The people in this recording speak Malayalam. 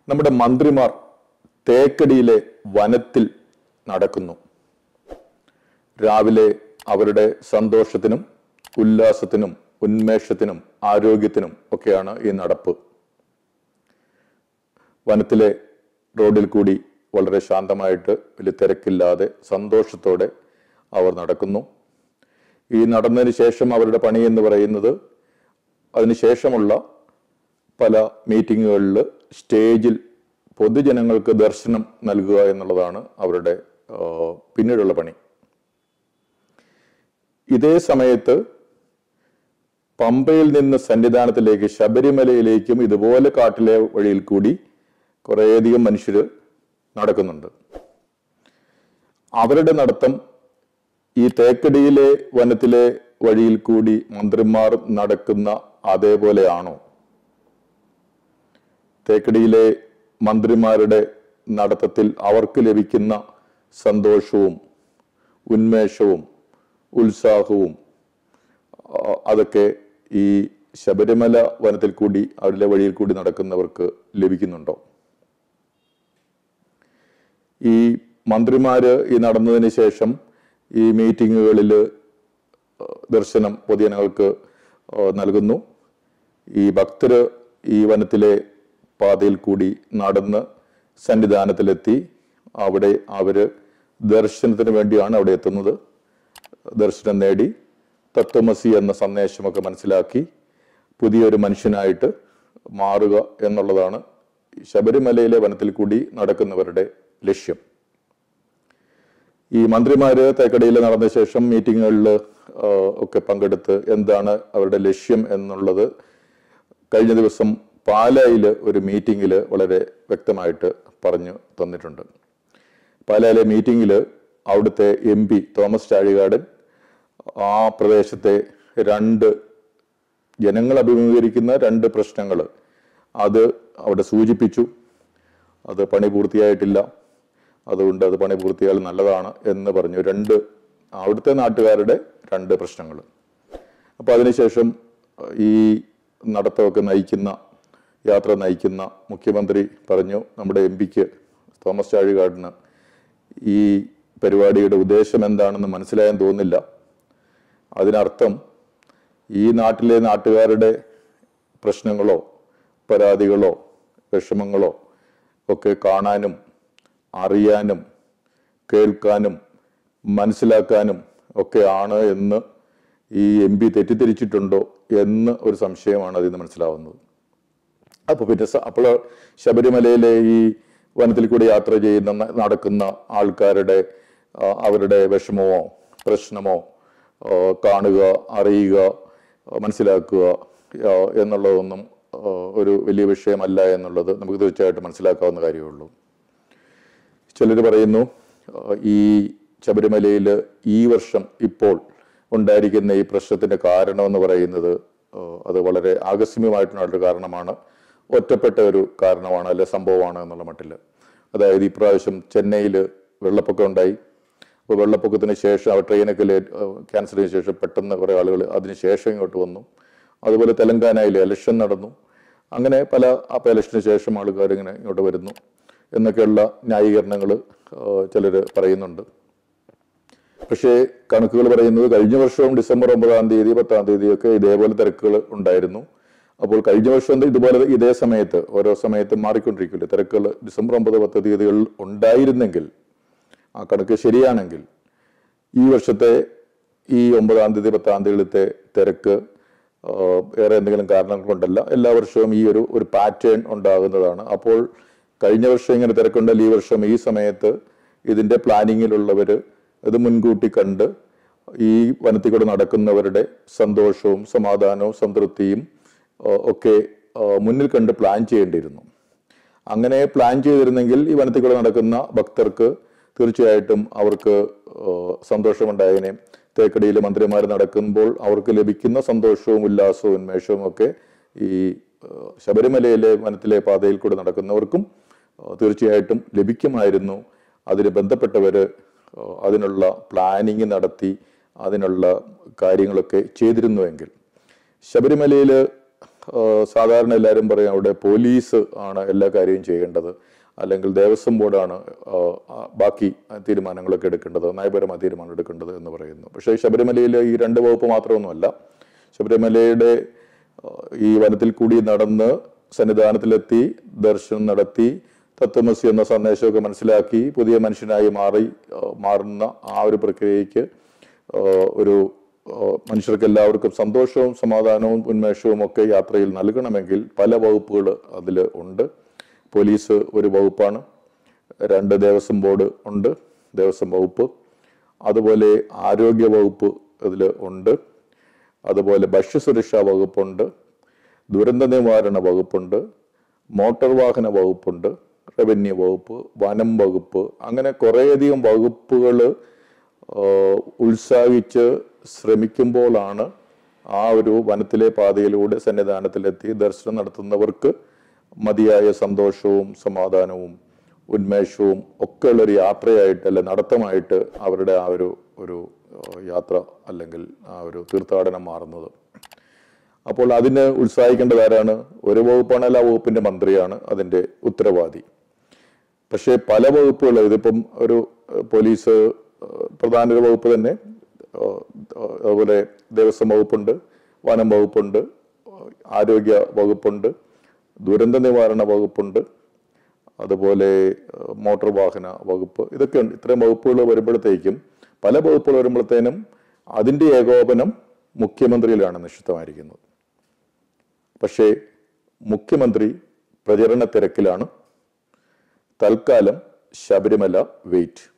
നമ്മുടെ മന്ത്രിമാർ തേക്കടിയിലെ വനത്തിൽ നടക്കുന്നു രാവിലെ അവരുടെ സന്തോഷത്തിനും ഉല്ലാസത്തിനും ഉന്മേഷത്തിനും ആരോഗ്യത്തിനും ഒക്കെയാണ് ഈ നടപ്പ് വനത്തിലെ റോഡിൽ കൂടി വളരെ ശാന്തമായിട്ട് വലിയ തിരക്കില്ലാതെ സന്തോഷത്തോടെ അവർ നടക്കുന്നു ഈ നടന്നതിന് ശേഷം അവരുടെ പണി എന്ന് പറയുന്നത് അതിനുശേഷമുള്ള പല മീറ്റിങ്ങുകളിൽ സ്റ്റേജിൽ പൊതുജനങ്ങൾക്ക് ദർശനം നൽകുക എന്നുള്ളതാണ് അവരുടെ ആ, പിന്നീടുള്ള പണി ഇതേ സമയത്ത് പമ്പയിൽ നിന്ന് സന്നിധാനത്തിലേക്ക് ശബരിമലയിലേക്കും ഇതുപോലെ കാട്ടിലെ വഴിയിൽ കൂടി കുറേയധികം മനുഷ്യർ നടക്കുന്നുണ്ട് അവരുടെ നടത്തം ഈ തേക്കടിയിലെ വനത്തിലെ വഴിയിൽ കൂടി മന്ത്രിമാർ നടക്കുന്ന അതേപോലെയാണോ തേക്കടിയിലെ മന്ത്രിമാരുടെ നടത്തത്തിൽ അവർക്ക് ലഭിക്കുന്ന സന്തോഷവും ഉന്മേഷവും ഉത്സാഹവും ആ, അതൊക്കെ ഈ ശബരിമല വനത്തിൽ കൂടി അവരുടെ വഴിയിൽ കൂടി നടക്കുന്നവർക്ക് ലഭിക്കുന്നുണ്ടോ ഈ മന്ത്രിമാര് ഈ നടന്നതിന് ശേഷം ഈ മീറ്റിങ്ങുകളിൽ ദർശനം പൊതുജനങ്ങൾക്ക് ആ, നൽകുന്നു ഈ ഭക്തര് ഈ വനത്തിലെ പാതയിൽ കൂടി നടന്ന് സന്നിധാനത്തിലെത്തി അവിടെ അവര് ദർശനത്തിന് വേണ്ടിയാണ് അവിടെ എത്തുന്നത് ദർശനം നേടി തത്വമസി എന്ന സന്ദേശമൊക്കെ മനസ്സിലാക്കി പുതിയൊരു മനുഷ്യനായിട്ട് മാറുക എന്നുള്ളതാണ് ശബരിമലയിലെ വനത്തിൽ കൂടി നടക്കുന്നവരുടെ ലക്ഷ്യം ഈ മന്ത്രിമാര് തേക്കടിയിൽ നടന്ന ശേഷം മീറ്റിങ്ങുകളിൽ ഒക്കെ പങ്കെടുത്ത് എന്താണ് അവരുടെ ലക്ഷ്യം എന്നുള്ളത് കഴിഞ്ഞ ദിവസം പാലായിൽ ഒരു മീറ്റിങ്ങിൽ വളരെ വ്യക്തമായിട്ട് പറഞ്ഞു തന്നിട്ടുണ്ട് പാലായിലെ മീറ്റിങ്ങിൽ അവിടുത്തെ എം പി തോമസ് ചാഴികാടൻ ആ പ്രദേശത്തെ രണ്ട് ജനങ്ങൾ അഭിമുഖീകരിക്കുന്ന രണ്ട് പ്രശ്നങ്ങൾ അത് അവിടെ സൂചിപ്പിച്ചു അത് പണി പൂർത്തിയായിട്ടില്ല അതുകൊണ്ട് അത് പണി പൂർത്തിയായാൽ നല്ലതാണ് എന്ന് പറഞ്ഞു രണ്ട് അവിടുത്തെ നാട്ടുകാരുടെ രണ്ട് പ്രശ്നങ്ങൾ അപ്പോൾ അതിനുശേഷം ഈ നടത്തമൊക്കെ നയിക്കുന്ന യാത്ര നയിക്കുന്ന മുഖ്യമന്ത്രി പറഞ്ഞു നമ്മുടെ എം പിക്ക് തോമസ് ചാഴികാടിന് ഈ പരിപാടിയുടെ ഉദ്ദേശം എന്താണെന്ന് മനസ്സിലായെന്ന് തോന്നുന്നില്ല അതിനർത്ഥം ഈ നാട്ടിലെ നാട്ടുകാരുടെ പ്രശ്നങ്ങളോ പരാതികളോ വിഷമങ്ങളോ ഒക്കെ കാണാനും അറിയാനും കേൾക്കാനും മനസ്സിലാക്കാനും ഒക്കെയാണ് എന്ന് ഈ എം പി തെറ്റിദ്ധരിച്ചിട്ടുണ്ടോ എന്ന് ഒരു സംശയമാണ് അതിൽ നിന്ന് മനസ്സിലാവുന്നത് അപ്പോൾ പിന്നെ സ- അപ്പോൾ ശബരിമലയിലെ ഈ വനത്തിൽ കൂടി യാത്ര ചെയ്യുന്ന ന- നടക്കുന്ന ആൾക്കാരുടെ ആ, അവരുടെ വിഷമമോ പ്രശ്നമോ ആ, കാണുക അറിയുക ആ, മനസ്സിലാക്കുക ആ, എന്നുള്ളതൊന്നും ആ, ഒരു വലിയ വിഷയമല്ല എന്നുള്ളത് നമുക്ക് തീർച്ചയായിട്ടും മനസ്സിലാക്കാവുന്ന കാര്യമേ ഉള്ളൂ ചിലർ പറയുന്നു ആ, ഈ ശബരിമലയിൽ ഈ വർഷം ഇപ്പോൾ ഉണ്ടായിരിക്കുന്ന ഈ പ്രശ്നത്തിന്റെ കാരണം എന്ന് പറയുന്നത് ആ, അത് വളരെ ആകസ്മികമായിട്ടുള്ള കാരണമാണ് ഒറ്റപ്പെട്ട ഒരു കാരണമാണ് അല്ലെ സംഭവമാണ് എന്നുള്ള മട്ടിൽ അതായത് ഇപ്രാവശ്യം ചെന്നൈയിൽ വെള്ളപ്പൊക്കം ഉണ്ടായി അപ്പോൾ വെള്ളപ്പൊക്കത്തിന് ശേഷം ആ ട്രെയിനൊക്കെ ലേറ്റ് ക്യാൻസൽ ചെയ്ത ശേഷം പെട്ടെന്ന് കുറേ ആളുകൾ അതിന് ശേഷം ഇങ്ങോട്ട് വന്നു അതുപോലെ തെലങ്കാനയിൽ ഇലക്ഷൻ നടന്നു അങ്ങനെ പല അപ്പോൾ ഇലക്ഷന് ശേഷം ആൾക്കാർ ഇങ്ങനെ ഇങ്ങോട്ട് വരുന്നു എന്നൊക്കെയുള്ള ന്യായീകരണങ്ങൾ ചിലർ പറയുന്നുണ്ട് പക്ഷേ കണക്കുകൾ പറയുന്നത് കഴിഞ്ഞ വർഷവും ഡിസംബർ ഒമ്പതാം തീയതി പത്താം തീയതിയൊക്കെ ഇതേപോലെ തിരക്കുകൾ ഉണ്ടായിരുന്നു അപ്പോൾ കഴിഞ്ഞ വർഷം ദേ ഇതുപോലെ ഇതേ സമയത്ത് ഓരോ സമയത്ത് മാറിക്കൊണ്ടിരിക്കില്ല തിരക്കുകൾ ഡിസംബർ ഒമ്പത് പത്ത് തീയതികളിൽ ഉണ്ടായിരുന്നെങ്കിൽ ആ കണക്ക് ശരിയാണെങ്കിൽ ഈ വർഷത്തെ ഈ ഒമ്പതാം തീയതി പത്താം തീയതിയിലത്തെ തിരക്ക് ആ, വേറെ എന്തെങ്കിലും കാരണങ്ങൾ കൊണ്ടല്ല എല്ലാ വർഷവും ഈ ഒരു ഒരു പാറ്റേൺ ഉണ്ടാകുന്നതാണ് അപ്പോൾ കഴിഞ്ഞ വർഷം ഇങ്ങനെ തിരക്കുണ്ടല്ലോ ഈ വർഷം ഈ സമയത്ത് ഇതിന്റെ പ്ലാനിങ്ങിലുള്ളവർ ഇത് മുൻകൂട്ടി കണ്ട് ഈ വനത്തിൽ കൂടെ നടക്കുന്നവരുടെ സന്തോഷവും സമാധാനവും സംതൃപ്തിയും ആ, ഒക്കെ ആ, മുന്നിൽ കണ്ട് പ്ലാൻ ചെയ്യേണ്ടിയിരുന്നു അങ്ങനെ പ്ലാൻ ചെയ്തിരുന്നെങ്കിൽ ഈ വനത്തിൽ കൂടെ നടക്കുന്ന ഭക്തർക്ക് തീർച്ചയായിട്ടും അവർക്ക് ഏഹ്, സന്തോഷമുണ്ടായേനെ തേക്കടിയിൽ മന്ത്രിമാർ നടക്കുമ്പോൾ അവർക്ക് ലഭിക്കുന്ന സന്തോഷവും ഉല്ലാസവും ഉന്മേഷവും ഒക്കെ ഈ ഏഹ്, ശബരിമലയിലെ വനത്തിലെ പാതയിൽ കൂടെ നടക്കുന്നവർക്കും ഏഹ്, തീർച്ചയായിട്ടും ലഭിക്കുമായിരുന്നു അതിന് ബന്ധപ്പെട്ടവര് ഏഹ്, അതിനുള്ള പ്ലാനിങ് നടത്തി അതിനുള്ള കാര്യങ്ങളൊക്കെ ചെയ്തിരുന്നുവെങ്കിൽ ശബരിമലയിൽ ഏഹ് സാധാരണ എല്ലാവരും പറയും അവിടെ പോലീസ് ആണ് എല്ലാ കാര്യവും ചെയ്യേണ്ടത് അല്ലെങ്കിൽ ദേവസ്വം ബോർഡാണ് ഏഹ്, ആ ബാക്കി തീരുമാനങ്ങളൊക്കെ എടുക്കേണ്ടത് നയപരമായ തീരുമാനം എടുക്കേണ്ടത് എന്ന് പറയുന്നു പക്ഷേ ശബരിമലയിൽ ഈ രണ്ട് വകുപ്പ് മാത്രമൊന്നുമല്ല ശബരിമലയുടെ ഏഹ്, ഈ വനത്തിൽ കൂടി നടന്ന് സന്നിധാനത്തിലെത്തി ദർശനം നടത്തി തത്വമസി എന്ന സന്ദേശമൊക്കെ മനസ്സിലാക്കി പുതിയ മനുഷ്യനായി മാറി ഏഹ്, മാറുന്ന ആ ഒരു പ്രക്രിയയ്ക്ക് ഏഹ്, ഒരു ഏഹ്, മനുഷ്യർക്ക് എല്ലാവർക്കും സന്തോഷവും സമാധാനവും ഉന്മേഷവും ഒക്കെ യാത്രയിൽ നൽകണമെങ്കിൽ പല വകുപ്പുകൾ അതിൽ ഉണ്ട് പോലീസ് ഒരു വകുപ്പാണ് രണ്ട് ദേവസ്വം ബോർഡ് ഉണ്ട് ദേവസ്വം വകുപ്പ് അതുപോലെ ആരോഗ്യ വകുപ്പ് ഇതിൽ ഉണ്ട് അതുപോലെ ഭക്ഷ്യസുരക്ഷാ വകുപ്പുണ്ട് ദുരന്ത നിവാരണ വകുപ്പുണ്ട് മോട്ടോർ വാഹന വകുപ്പുണ്ട് റവന്യൂ വകുപ്പ് വനം വകുപ്പ് അങ്ങനെ കുറേയധികം വകുപ്പുകൾ ഉത്സാഹിച്ച് ശ്രമിക്കുമ്പോഴാണ് ആ ഒരു വനത്തിലെ പാതയിലൂടെ സന്നിധാനത്തിലെത്തി ദർശനം നടത്തുന്നവർക്ക് മതിയായ സന്തോഷവും സമാധാനവും ഉന്മേഷവും ഒക്കെ ഉള്ള ഒരു യാത്രയായിട്ട് അല്ലെ നടത്തമായിട്ട് അവരുടെ ആ ഒരു ഒരു ഏഹ്, യാത്ര അല്ലെങ്കിൽ ആ ഒരു തീർത്ഥാടനം മാറുന്നത് അപ്പോൾ അതിന് ഉത്സാഹിക്കേണ്ടത് ആരാണ് ഒരു വകുപ്പാണെങ്കിൽ ആ വകുപ്പിന്റെ മന്ത്രിയാണ് അതിന്റെ ഉത്തരവാദി പക്ഷേ പല വകുപ്പുകൾ ഇതിപ്പം ഒരു ഏഹ്, പോലീസ് ഏഹ്, പ്രധാന ഒരു വകുപ്പ് തന്നെ ഏഹ്, അതുപോലെ ദേവസ്വം വകുപ്പുണ്ട് വനം വകുപ്പുണ്ട് ഏഹ്, ആരോഗ്യ വകുപ്പുണ്ട് ദുരന്ത നിവാരണ വകുപ്പുണ്ട് അതുപോലെ ഏഹ്, മോട്ടോർ വാഹന വകുപ്പ് ഇതൊക്കെ ഉണ്ട് ഇത്രയും വകുപ്പുകൾ വരുമ്പോഴത്തേക്കും പല വകുപ്പുകൾ വരുമ്പോഴത്തേനും അതിന്റെ ഏകോപനം മുഖ്യമന്ത്രിയിലാണ് നിക്ഷിപ്തമായിരിക്കുന്നത് പക്ഷേ മുഖ്യമന്ത്രി പ്രചരണ തിരക്കിലാണ് തൽക്കാലം ശബരിമല വെയിറ്റ്